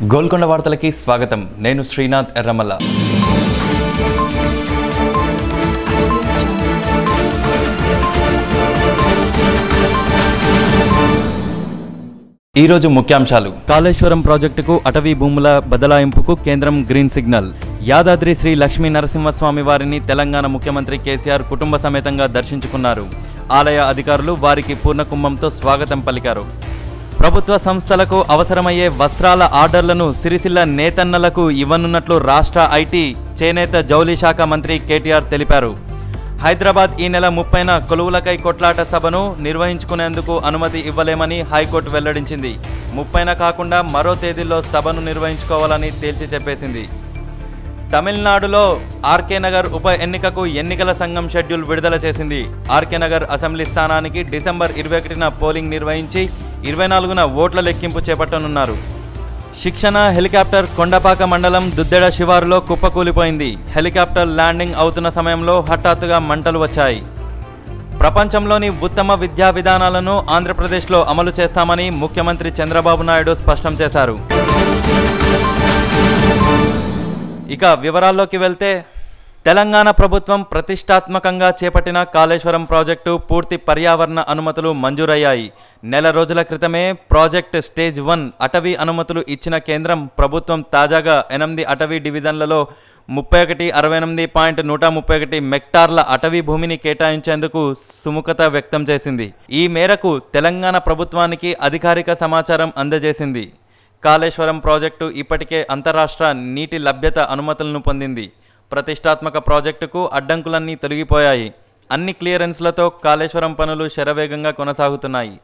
గోల్కొండ వార్తలకి స్వాగతం నేను శ్రీనాథ్ ఎర్రమల్ల ఈరోజు ముఖ్యాంశాలు కాళేశ్వరం ప్రాజెక్టుకు అటవీ భూముల బదలాయింపుకు కేంద్రం గ్రీన్ సిగ్నల్ యాదాద్రి శ్రీ లక్ష్మీ నరసింహస్వామి వారిని తెలంగాణ ముఖ్యమంత్రి కేసీఆర్ కుటుంబ సమేతంగా దర్శించుకున్నారు ఆలయ అధికారులు వారికి పూర్ణకుంభంతో స్వాగతం పలికారు ప్రభుత్వ సంస్థలకు అవసరమయ్యే వస్త్రాల ఆర్డర్లను సిరిసిల్ల నేతన్నలకు ఇవ్వనున్నట్లు రాష్ట్ర ఐటీ చేనేత జౌలి శాఖ మంత్రి కేటీఆర్ తెలిపారు హైదరాబాద్ ఈ నెల ముప్పైన కొలువులకై కొట్లాట సభను నిర్వహించుకునేందుకు అనుమతి ఇవ్వలేమని హైకోర్టు వెల్లడించింది ముప్పైన కాకుండా మరో తేదీలో సభను నిర్వహించుకోవాలని తేల్చి చెప్పేసింది తమిళనాడులో ఆర్కే నగర్ ఉప ఎన్నికకు ఎన్నికల సంఘం షెడ్యూల్ విడుదల చేసింది ఆర్కే నగర్ అసెంబ్లీ స్థానానికి డిసెంబర్ ఇరవై ఒకటిన పోలింగ్ నిర్వహించి ఇరవై నాలుగున ఓట్ల లెక్కింపు చేపట్టనున్నారు శిక్షణ హెలికాప్టర్ కొండపాక మండలం దుద్దెడ శివారులో కుప్పకూలిపోయింది హెలికాప్టర్ ల్యాండింగ్ అవుతున్న సమయంలో హఠాత్తుగా మంటలు వచ్చాయి ప్రపంచంలోని ఉత్తమ విద్యా విధానాలను ఆంధ్రప్రదేశ్లో అమలు చేస్తామని ముఖ్యమంత్రి చంద్రబాబు నాయుడు స్పష్టం చేశారు ఇక వివరాల్లోకి వెళ్తే తెలంగాణ ప్రభుత్వం ప్రతిష్టాత్మకంగా చేపట్టిన కాళేశ్వరం ప్రాజెక్టు పూర్తి పర్యావరణ అనుమతులు మంజూరయ్యాయి నెల రోజుల క్రితమే ప్రాజెక్ట్ స్టేజ్ వన్ అటవీ అనుమతులు ఇచ్చిన కేంద్రం ప్రభుత్వం తాజాగా ఎనిమిది అటవీ డివిజన్లలో ముప్పై ఒకటి అరవై ఎనిమిది పాయింట్ నూట ముప్పై ఒకటి మెక్టార్ల అటవీ భూమిని కేటాయించేందుకు సుముఖత వ్యక్తం చేసింది ఈ మేరకు తెలంగాణ ప్రభుత్వానికి అధికారిక సమాచారం అందజేసింది కాళేశ్వరం ప్రాజెక్టు ఇప్పటికే అంతరాష్ట్ర నీటి లభ్యత అనుమతులను పొందింది ప్రతిష్టాత్మక ప్రాజెక్టుకు అడ్డంకులన్నీ తొలగిపోయాయి అన్ని క్లియరెన్స్లతో కాళేశ్వరం పనులు శరవేగంగా కొనసాగుతున్నాయి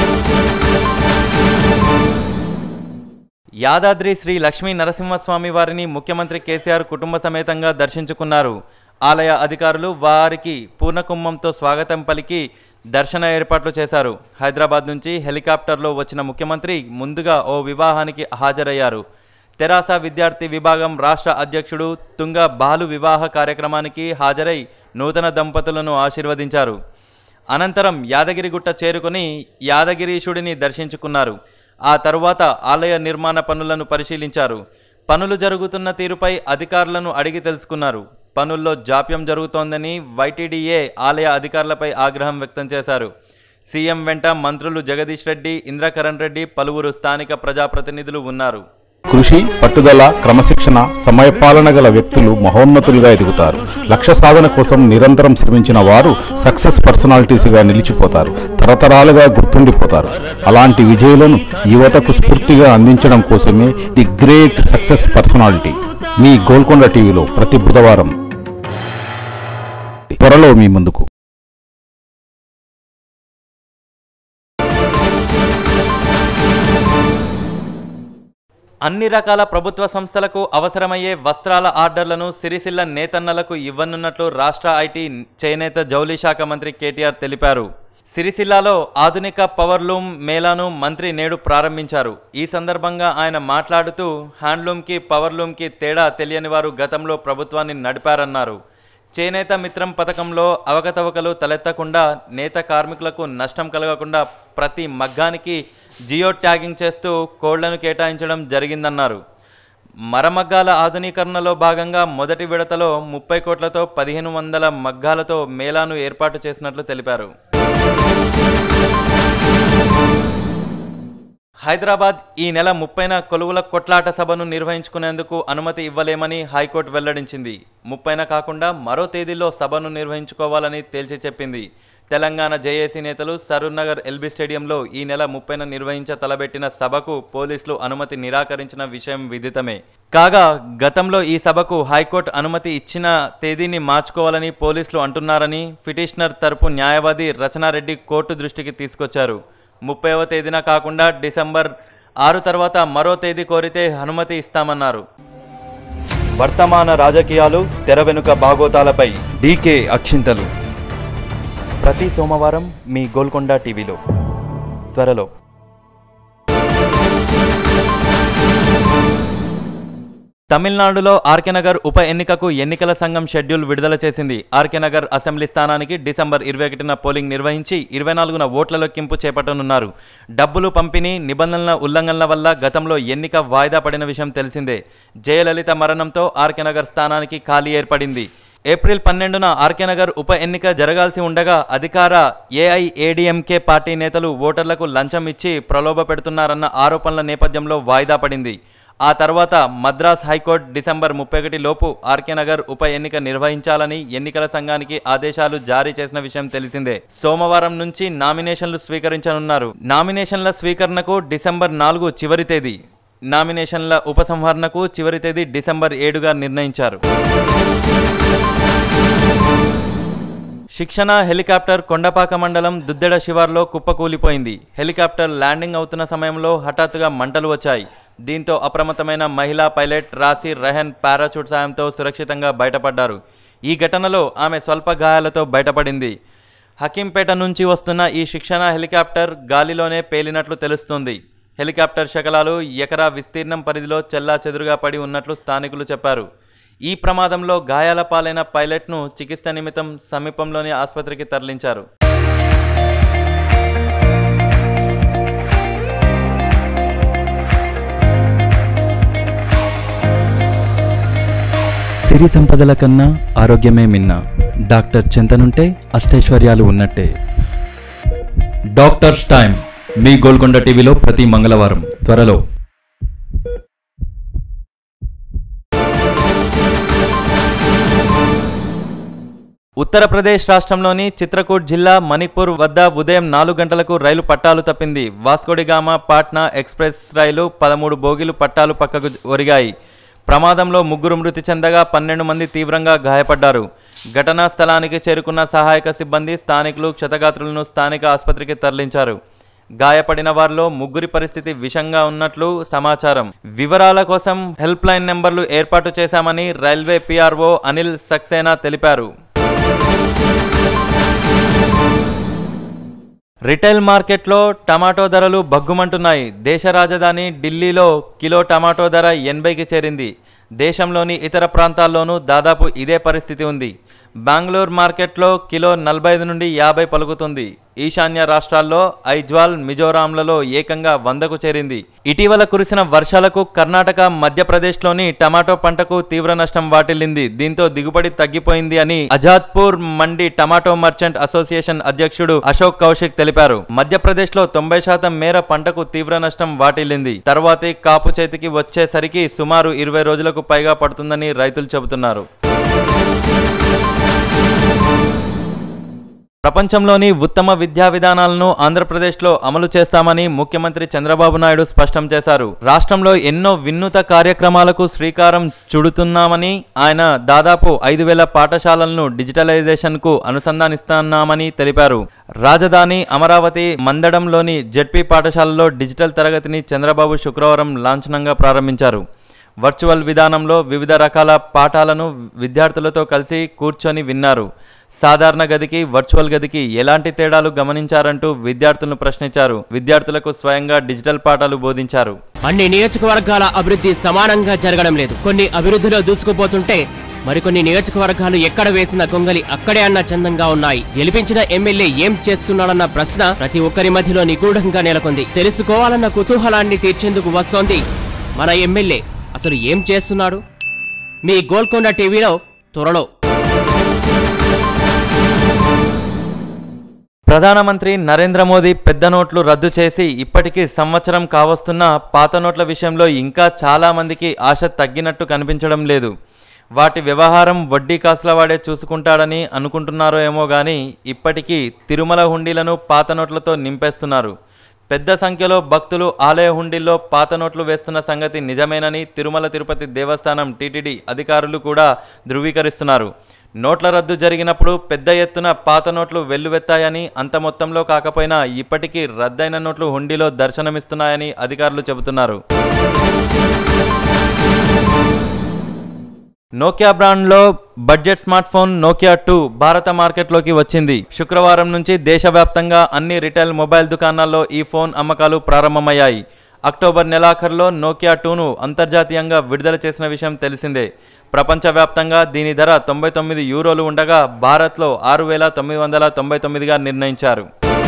యాదాద్రి శ్రీ లక్ష్మీ నరసింహస్వామి వారిని ముఖ్యమంత్రి కేసీఆర్ కుటుంబ సమేతంగా దర్శించుకున్నారు ఆలయ అధికారులు వారికి పూర్ణకుంభంతో స్వాగతం పలికి దర్శన ఏర్పాట్లు చేశారు హైదరాబాద్ నుంచి హెలికాప్టర్లో వచ్చిన ముఖ్యమంత్రి ముందుగా ఓ వివాహానికి హాజరయ్యారు తెరాస విద్యార్థి విభాగం రాష్ట్ర అధ్యక్షుడు తుంగ బాలు వివాహ కార్యక్రమానికి హాజరై నూతన దంపతులను ఆశీర్వదించారు అనంతరం యాదగిరిగుట్ట చేరుకుని యాదగిరీశుడిని దర్శించుకున్నారు ఆ తరువాత ఆలయ నిర్మాణ పనులను పరిశీలించారు పనులు జరుగుతున్న తీరుపై అధికారులను అడిగి తెలుసుకున్నారు పనుల్లో జాప్యం జరుగుతోందని వైటీడీఏ ఆలయ అధికారులపై ఆగ్రహం వ్యక్తం చేశారు సీఎం వెంట మంత్రులు జగదీష్ రెడ్డి ఇంద్రకరణ్ రెడ్డి పలువురు స్థానిక ప్రజాప్రతినిధులు ఉన్నారు కృషి పట్టుదల క్రమశిక్షణ సమయపాలన గల వ్యక్తులు మహోన్నతులుగా ఎదుగుతారు లక్ష్య సాధన కోసం నిరంతరం శ్రమించిన వారు సక్సెస్ పర్సనాలిటీస్గా నిలిచిపోతారు తరతరాలుగా గుర్తుండిపోతారు అలాంటి విజయులను యువతకు స్ఫూర్తిగా అందించడం కోసమే ది గ్రేట్ సక్సెస్ పర్సనాలిటీ మీ గోల్కొండ టీవీలో ప్రతి బుధవారం త్వరలో మీ ముందుకు అన్ని రకాల ప్రభుత్వ సంస్థలకు అవసరమయ్యే వస్త్రాల ఆర్డర్లను సిరిసిల్ల నేతన్నలకు ఇవ్వనున్నట్లు రాష్ట్ర ఐటీ చేనేత జౌలి శాఖ మంత్రి కేటీఆర్ తెలిపారు సిరిసిల్లాలో ఆధునిక పవర్లూమ్ మేళాను మంత్రి నేడు ప్రారంభించారు ఈ సందర్భంగా ఆయన మాట్లాడుతూ హ్యాండ్లూమ్కి పవర్లూమ్కి తేడా తెలియని వారు గతంలో ప్రభుత్వాన్ని నడిపారన్నారు చేనేత మిత్రం పథకంలో అవకతవకలు తలెత్తకుండా నేత కార్మికులకు నష్టం కలగకుండా ప్రతి మగ్గానికి జియో ట్యాగింగ్ చేస్తూ కోళ్లను కేటాయించడం జరిగిందన్నారు మరమగ్గాల ఆధునీకరణలో భాగంగా మొదటి విడతలో ముప్పై కోట్లతో పదిహేను వందల మగ్గాలతో మేళాను ఏర్పాటు చేసినట్లు తెలిపారు హైదరాబాద్ ఈ నెల ముప్పైన కొలువుల కొట్లాట సభను నిర్వహించుకునేందుకు అనుమతి ఇవ్వలేమని హైకోర్టు వెల్లడించింది ముప్పైన కాకుండా మరో తేదీలో సభను నిర్వహించుకోవాలని తేల్చి చెప్పింది తెలంగాణ జేఏసీ నేతలు సరూర్ నగర్ ఎల్బీ స్టేడియంలో ఈ నెల ముప్పైన నిర్వహించ తలబెట్టిన సభకు పోలీసులు అనుమతి నిరాకరించిన విషయం విదితమే కాగా గతంలో ఈ సభకు హైకోర్టు అనుమతి ఇచ్చిన తేదీని మార్చుకోవాలని పోలీసులు అంటున్నారని పిటిషనర్ తరపు న్యాయవాది రచనారెడ్డి కోర్టు దృష్టికి తీసుకొచ్చారు ముప్పైవ తేదీన కాకుండా డిసెంబర్ ఆరు తర్వాత మరో తేదీ కోరితే అనుమతి ఇస్తామన్నారు వర్తమాన రాజకీయాలు తెర వెనుక బాగోతాలపై డీకే అక్షింతలు ప్రతి సోమవారం మీ గోల్కొండ టీవీలో త్వరలో తమిళనాడులో ఆర్కే నగర్ ఉప ఎన్నికకు ఎన్నికల సంఘం షెడ్యూల్ విడుదల చేసింది ఆర్కే నగర్ అసెంబ్లీ స్థానానికి డిసెంబర్ ఇరవై ఒకటిన పోలింగ్ నిర్వహించి ఇరవై నాలుగున ఓట్ల లెక్కింపు చేపట్టనున్నారు డబ్బులు పంపిణీ నిబంధనల ఉల్లంఘనల వల్ల గతంలో ఎన్నిక వాయిదా పడిన విషయం తెలిసిందే జయలలిత మరణంతో ఆర్కే నగర్ స్థానానికి ఖాళీ ఏర్పడింది ఏప్రిల్ పన్నెండున ఆర్కే నగర్ ఉప ఎన్నిక జరగాల్సి ఉండగా అధికార ఏఐఏడిఎంకే పార్టీ నేతలు ఓటర్లకు లంచం ఇచ్చి ప్రలోభ పెడుతున్నారన్న ఆరోపణల నేపథ్యంలో వాయిదా పడింది ఆ తర్వాత మద్రాస్ హైకోర్టు డిసెంబర్ ముప్పై ఒకటి లోపు ఆర్కే నగర్ ఉప ఎన్నిక నిర్వహించాలని ఎన్నికల సంఘానికి ఆదేశాలు జారీ చేసిన విషయం తెలిసిందే సోమవారం నుంచి నామినేషన్లు స్వీకరించనున్నారు నామినేషన్ల స్వీకరణకు డిసెంబర్ నాలుగు చివరి తేదీ నామినేషన్ల ఉపసంహరణకు చివరి తేదీ డిసెంబర్ ఏడుగా నిర్ణయించారు శిక్షణ హెలికాప్టర్ కొండపాక మండలం దుద్దెడ శివార్లో కుప్పకూలిపోయింది హెలికాప్టర్ ల్యాండింగ్ అవుతున్న సమయంలో హఠాత్తుగా మంటలు వచ్చాయి దీంతో అప్రమత్తమైన మహిళా పైలట్ రాసి రెహన్ పారాచూట్ సాయంతో సురక్షితంగా బయటపడ్డారు ఈ ఘటనలో ఆమె స్వల్ప గాయాలతో బయటపడింది హకీంపేట నుంచి వస్తున్న ఈ శిక్షణ హెలికాప్టర్ గాలిలోనే పేలినట్లు తెలుస్తుంది హెలికాప్టర్ శకలాలు ఎకరా విస్తీర్ణం పరిధిలో చెల్లా చెదురుగా పడి ఉన్నట్లు స్థానికులు చెప్పారు ఈ ప్రమాదంలో గాయాల పాలైన పైలట్ను చికిత్స నిమిత్తం సమీపంలోని ఆసుపత్రికి తరలించారు సిరి సంపదల కన్నా ఆరోగ్యమే మిన్న డాక్టర్ చింతనుంటే అష్టైశ్వర్యాలు ఉన్నట్టే డాక్టర్స్ టైం మీ గోల్కొండ టీవీలో ప్రతి మంగళవారం త్వరలో ఉత్తరప్రదేశ్ రాష్ట్రంలోని చిత్రకూట్ జిల్లా మణిపూర్ వద్ద ఉదయం నాలుగు గంటలకు రైలు పట్టాలు తప్పింది వాస్కోడిగామా పాట్నా ఎక్స్ప్రెస్ రైలు పదమూడు బోగీలు పట్టాలు పక్కకు ఒరిగాయి ప్రమాదంలో ముగ్గురు మృతి చెందగా పన్నెండు మంది తీవ్రంగా గాయపడ్డారు ఘటనా స్థలానికి చేరుకున్న సహాయక సిబ్బంది స్థానికులు క్షతగాత్రులను స్థానిక ఆసుపత్రికి తరలించారు గాయపడిన వారిలో ముగ్గురి పరిస్థితి విషంగా ఉన్నట్లు సమాచారం వివరాల కోసం హెల్ప్ లైన్ నెంబర్లు ఏర్పాటు చేశామని రైల్వే పీఆర్ఓ అనిల్ సక్సేనా తెలిపారు రిటైల్ మార్కెట్లో టమాటో ధరలు బగ్గుమంటున్నాయి దేశ రాజధాని ఢిల్లీలో కిలో టమాటో ధర ఎనభైకి చేరింది దేశంలోని ఇతర ప్రాంతాల్లోనూ దాదాపు ఇదే పరిస్థితి ఉంది బెంగళూరు మార్కెట్లో కిలో నలభై ఐదు నుండి యాభై పలుకుతుంది ఈశాన్య రాష్ట్రాల్లో ఐజ్వాల్ మిజోరాంలలో ఏకంగా వందకు చేరింది ఇటీవల కురిసిన వర్షాలకు కర్ణాటక మధ్యప్రదేశ్లోని టమాటో పంటకు తీవ్ర నష్టం వాటిల్లింది దీంతో దిగుబడి తగ్గిపోయింది అని Azadpur Mandi tomato merchant association అధ్యక్షుడు అశోక్ కౌశిక్ తెలిపారు మధ్యప్రదేశ్లో తొంభై శాతం మేర పంటకు తీవ్ర నష్టం వాటిల్లింది తర్వాతి కాపు చేతికి వచ్చేసరికి సుమారు ఇరవై రోజులకు పైగా పడుతుందని రైతులు చెబుతున్నారు ప్రపంచంలోని ఉత్తమ విద్యా విధానాలను ఆంధ్రప్రదేశ్లో అమలు చేస్తామని ముఖ్యమంత్రి చంద్రబాబు నాయుడు స్పష్టం చేశారు రాష్ట్రంలో ఎన్నో వినూత కార్యక్రమాలకు శ్రీకారం చుడుతున్నామని ఆయన దాదాపు ఐదు వేల పాఠశాలలను డిజిటలైజేషన్కు అనుసంధానిస్తున్నామని తెలిపారు రాజధాని అమరావతి మందడంలోని జెడ్పీ పాఠశాలలో డిజిటల్ తరగతిని చంద్రబాబు శుక్రవారం లాంఛనంగా ప్రారంభించారు వర్చువల్ విధానంలో వివిధ రకాల పాఠాలను విద్యార్థులతో కలిసి కూర్చొని విన్నారు సాధారణ గదికి వర్చువల్ గదికి ఎలాంటి తేడాలు గమనించారంటూ విద్యార్థులను ప్రశ్నించారు విద్యార్థులకు స్వయంగా డిజిటల్ పాఠాలు బోధించారు అన్ని నియోజకవర్గాల అభివృద్ధి సమానంగా జరగడం లేదు కొన్ని అభివృద్ధిలో దూసుకుపోతుంటే మరికొన్ని నియోజకవర్గాలు ఎక్కడ వేసిన గొంగలి అక్కడే అన్న చందంగా ఉన్నాయి గెలిపించిన ఎమ్మెల్యే ఏం చేస్తున్నాడన్న ప్రశ్న ప్రతి ఒక్కరి మధ్యలో నిగూఢంగా నెలకొంది తెలుసుకోవాలన్న కుతూహలాన్ని తీర్చేందుకు వస్తోంది మన ఎమ్మెల్యే అసలు ఏం చేస్తున్నాడు మీ గోల్కొండ టీవీలో త్వరలో ప్రధానమంత్రి నరేంద్ర మోదీ పెద్ద నోట్లు రద్దు చేసి ఇప్పటికీ సంవత్సరం కావస్తున్న పాత నోట్ల విషయంలో ఇంకా చాలా మందికి ఆశ తగ్గినట్టు కనిపించడం లేదు వాటి వ్యవహారం వడ్డీ కాసుల వాడే చూసుకుంటాడని అనుకుంటున్నారో ఏమో కానీ ఇప్పటికీ తిరుమల హుండీలను పాత నోట్లతో నింపేస్తున్నారు పెద్ద సంఖ్యలో భక్తులు ఆలయ హుండీల్లో పాత నోట్లు వేస్తున్న సంగతి నిజమేనని తిరుమల తిరుపతి దేవస్థానం టీటీడీ అధికారులు కూడా ధృవీకరిస్తున్నారు నోట్ల రద్దు జరిగినప్పుడు పెద్ద ఎత్తున పాత నోట్లు వెల్లువెత్తాయని అంత మొత్తంలో కాకపోయినా ఇప్పటికీ రద్దయిన నోట్లు హుండీలో దర్శనమిస్తున్నాయని అధికారులు చెబుతున్నారు నోకియా బ్రాండ్లో budget smartphone Nokia two భారత మార్కెట్లోకి వచ్చింది శుక్రవారం నుంచి దేశవ్యాప్తంగా అన్ని రిటైల్ మొబైల్ దుకాణాల్లో ఈ ఫోన్ అమ్మకాలు ప్రారంభమయ్యాయి అక్టోబర్ నెలాఖరులో నోకియా టూను అంతర్జాతీయంగా విడుదల చేసిన విషయం తెలిసిందే ప్రపంచవ్యాప్తంగా దీని ధర తొంభై తొమ్మిది యూరోలు ఉండగా భారత్లో ఆరు వేల తొమ్మిది వందల తొంభై తొమ్మిదిగా నిర్ణయించారు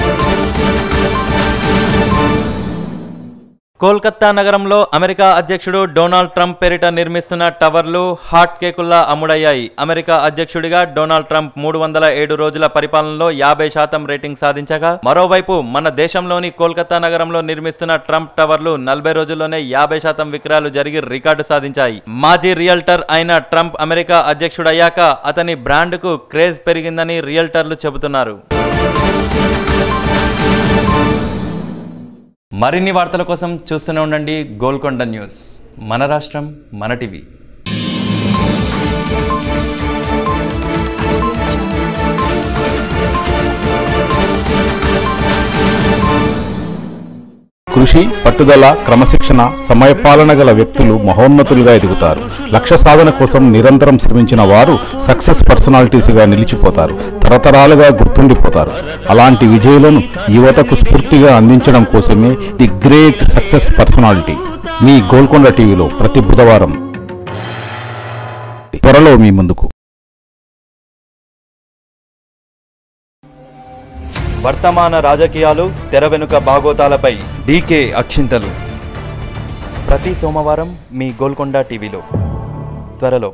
కోల్కతా నగరంలో అమెరికా అధ్యక్షుడు డొనాల్డ్ ట్రంప్ పేరిట నిర్మిస్తున్న టవర్లు హాట్ కేకుల్లా అమ్ముడయ్యాయి అమెరికా అధ్యక్షుడిగా డొనాల్డ్ ట్రంప్ మూడు వందల ఏడు రోజుల పరిపాలనలో యాభై శాతం రేటింగ్ సాధించగా మరోవైపు మన దేశంలోని కోల్కతా నగరంలో నిర్మిస్తున్న ట్రంప్ టవర్లు నలభై రోజుల్లోనే యాభై శాతం విక్రయాలు జరిగి రికార్డు సాధించాయి మాజీ రియల్టర్ అయిన ట్రంప్ అమెరికా అధ్యక్షుడయ్యాక అతని బ్రాండ్కు క్రేజ్ పెరిగిందని రియల్టర్లు చెబుతున్నారు మరిన్ని వార్తల కోసం చూస్తూనే ఉండండి గోల్కొండ న్యూస్ మన రాష్ట్రం మన టీవీ కృషి పట్టుదల క్రమశిక్షణ సమయపాలన గల వ్యక్తులు మహోన్నతులుగా ఎదుగుతారు లక్ష్య సాధన కోసం నిరంతరం శ్రమించిన వారు సక్సెస్ పర్సనాలిటీస్గా నిలిచిపోతారు తరతరాలుగా గుర్తుండిపోతారు అలాంటి విజయులను యువతకు స్ఫూర్తిగా అందించడం కోసమే ది గ్రేట్ సక్సెస్ పర్సనాలిటీ మీ గోల్కొండ టీవీలో ప్రతి బుధవారం త్వరలో మీ ముందుకు వర్తమాన రాజకీయాలు తెర వెనుక బాగోతాలపై డీకే అక్షింతలు ప్రతి సోమవారం మీ గోల్కొండ టీవీలో త్వరలో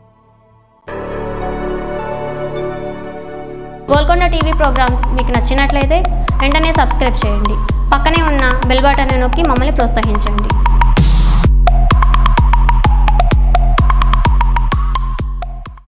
గోల్కొండ టీవీ ప్రోగ్రామ్స్ మీకు నచ్చినట్లయితే వెంటనే సబ్స్క్రైబ్ చేయండి పక్కనే ఉన్న బెల్ బటన్ నొక్కి మమ్మల్ని ప్రోత్సహించండి